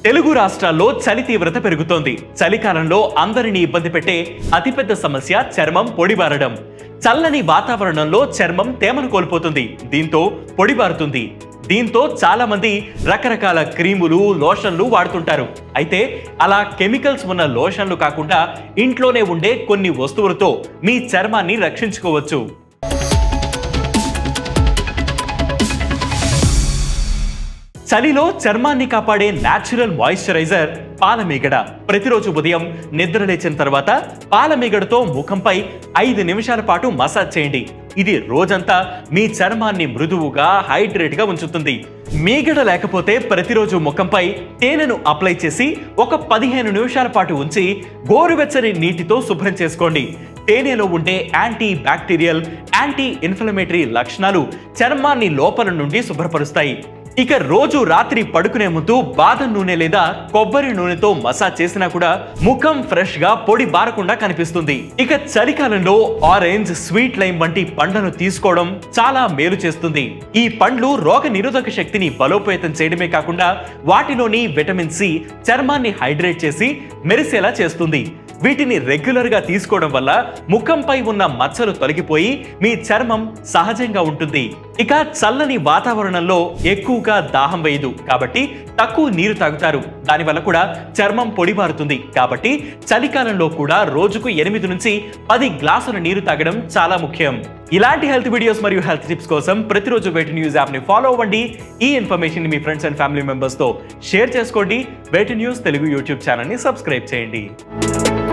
తెలుగు రాష్ట్రాల్లో చలి తీవ్రత పెరుగుతోంది చలికాలంలో అందరినీ ఇబ్బంది పెట్టే అతిపెద్ద సమస్య చర్మం పొడిబారడం చల్లని వాతావరణంలో చర్మం తేమను కోల్పోతుంది దీంతో పొడిబారుతుంది దీంతో చాలా మంది రకరకాల క్రీములు లోషన్లు వాడుతుంటారు అయితే అలా కెమికల్స్ ఉన్న లోషన్లు కాకుండా ఇంట్లోనే ఉండే కొన్ని వస్తువులతో మీ చర్మాన్ని రక్షించుకోవచ్చు చలిలో చర్మాన్ని కాపాడే న్యాచురల్ మాయిశ్చరైజర్ పాలమీగడ ప్రతిరోజు ఉదయం నిద్ర లేచిన తర్వాత పాలమీగడతో ముఖంపై ఐదు నిమిషాల పాటు మసాజ్ చేయండి ఇది రోజంతా మీ చర్మాన్ని మృదువుగా హైడ్రేట్ గా ఉంచుతుంది మీగడ లేకపోతే ప్రతిరోజు ముఖంపై తేనెను అప్లై చేసి ఒక పదిహేను నిమిషాల పాటు ఉంచి గోరువెచ్చని నీటితో శుభ్రం చేసుకోండి తేనెలో ఉండే యాంటీ బ్యాక్టీరియల్ యాంటీ ఇన్ఫ్లమేటరీ లక్షణాలు చర్మాన్ని లోపల నుండి శుభ్రపరుస్తాయి ఇక రోజు రాత్రి పడుకునే ముందు బాదం నూనె లేదా కొబ్బరి నూనెతో మసాజ్ చేసినా కూడా ముఖం ఫ్రెష్ గా పొడి బారకుండా కనిపిస్తుంది ఇక చలికాలంలో ఆరెంజ్ స్వీట్ లైమ్ వంటి పండ్లను తీసుకోవడం చాలా మేలు చేస్తుంది ఈ పండ్లు రోగ నిరోధక శక్తిని బలోపేతం చేయడమే కాకుండా వాటిలోని విటమిన్ సి చర్మాన్ని హైడ్రేట్ చేసి మెరిసేలా చేస్తుంది వీటిని రెగ్యులర్ గా తీసుకోవడం వల్ల ముఖంపై ఉన్న మచ్చలు తొలగిపోయి మీ చర్మం సహజంగా ఉంటుంది ఇక చల్లని వాతావరణంలో ఎక్కువగా దాహం వేయదు కాబట్టి తక్కువ నీరు తాగుతారు దానివల్ల కూడా చర్మం పొడిబారుతుంది కాబట్టి చలికాలంలో కూడా రోజుకు ఎనిమిది నుంచి పది గ్లాసుల నీరు తాగడం చాలా ముఖ్యం ఇలాంటి హెల్త్ వీడియోస్ మరియు హెల్త్ టిప్స్ కోసం ప్రతిరోజు వేటి న్యూస్ యాప్ ని ఫాలో అవ్వండి ఈ ఇన్ఫర్మేషన్ మీ ఫ్రెండ్స్ అండ్ ఫ్యామిలీ మెంబర్స్ తో షేర్ చేసుకోండి Way2 news Telugu YouTube channel ని సబ్స్క్రైబ్ చేయండి